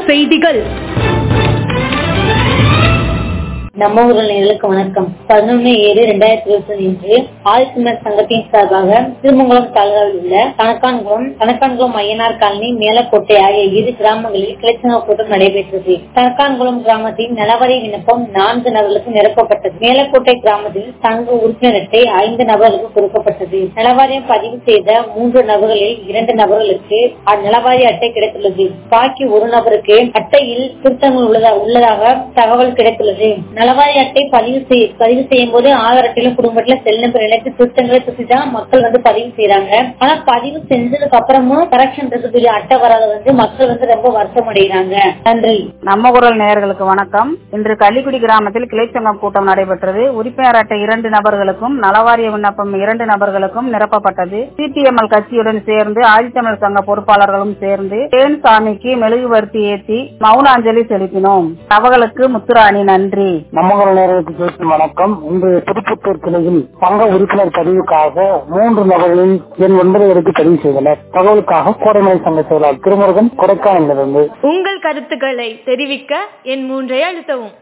செய்திகள் நம்ம ஊரில் நேர்களுக்கு வணக்கம் பதினொன்னு ஏழு ரெண்டாயிரத்தி இருபத்தி இன்று ஆதித்தமிழர் சங்கத்தின் சார்பாக திருமங்கலம் தாலுகாவில் உள்ள கணக்கான்குளம் கணக்கான்குளம் ஐயனார் காலனி மேலக்கோட்டை ஆகிய இரு கிராமங்களில் கிளைச்சங்க கூட்டம் நடைபெற்றது கணக்கான்குளம் கிராமத்தின் நலவரி விண்ணப்பம் நான்கு நபர்களுக்கு நிரப்பப்பட்டது மேலக்கோட்டை கிராமத்தில் சங்க உறுப்பினர் அட்டை ஐந்து நபர்களுக்கு கொடுக்கப்பட்டது நலவாரியம் பதிவு செய்த மூன்று நபர்களில் இரண்டு நபர்களுக்கு அந்நலவாரி அட்டை கிடைத்துள்ளது பாக்கி ஒரு நபருக்கு அட்டையில் திருத்தங்கள் உள்ளதா உள்ளதாக தகவல் கிடைத்துள்ளது நலவாரி அட்டை பதிவு செய் பதிவு செய்யும் போது ஆதார் அட்டையில குடும்பத்துல செல் நம்பர் இணைத்து திருத்தங்களை சுத்திதான் மக்கள் வந்து பதிவு செய்யறாங்க ஆனா பதிவு செஞ்சதுக்கு அப்புறமும் கரெக்ஷன் இருக்கக்கூடிய அட்டை வராத வந்து மக்கள் வந்து ரொம்ப வருத்தம் அடைகிறாங்க நன்றி நம்ம குரல் நேயர்களுக்கு வணக்கம் இன்று கள்ளிக்குடி கிராமத்தில் கிளைச்சங்கம் கூட்டம் நடைபெற்றது உறுப்பினர் அட்டை இரண்டு நபர்களுக்கும் நலவாரிய விண்ணப்பம் இரண்டு நபர்களுக்கும் நிரப்பப்பட்டது சிபிஎம்எல் கட்சியுடன் சேர்ந்து ஆதித்தமிழர் சங்க பொறுப்பாளர்களும் சேர்ந்து தேன் சாமிக்கு மெழுகுவர்த்தி ஏற்றி மௌன அஞ்சலி செலுத்தினோம் அவர்களுக்கு முத்துராணி நன்றி நம்மகுரல் நேர்களுக்கு பேசும் வணக்கம் இன்று திருப்பத்தூர் கிளையில் சங்க உறுப்பினர் பதிவுக்காக மூன்று நபர்களில் என் ஒன்பது வரைக்கும் பதிவு செய்தனர் தகவலுக்காக கோடைமலை சங்க செயலாளர் திருமுருகன் கொடைக்கானலிருந்து உங்கள் கருத்துக்களை தெரிவிக்க என் மூன்றை அழுத்தவும்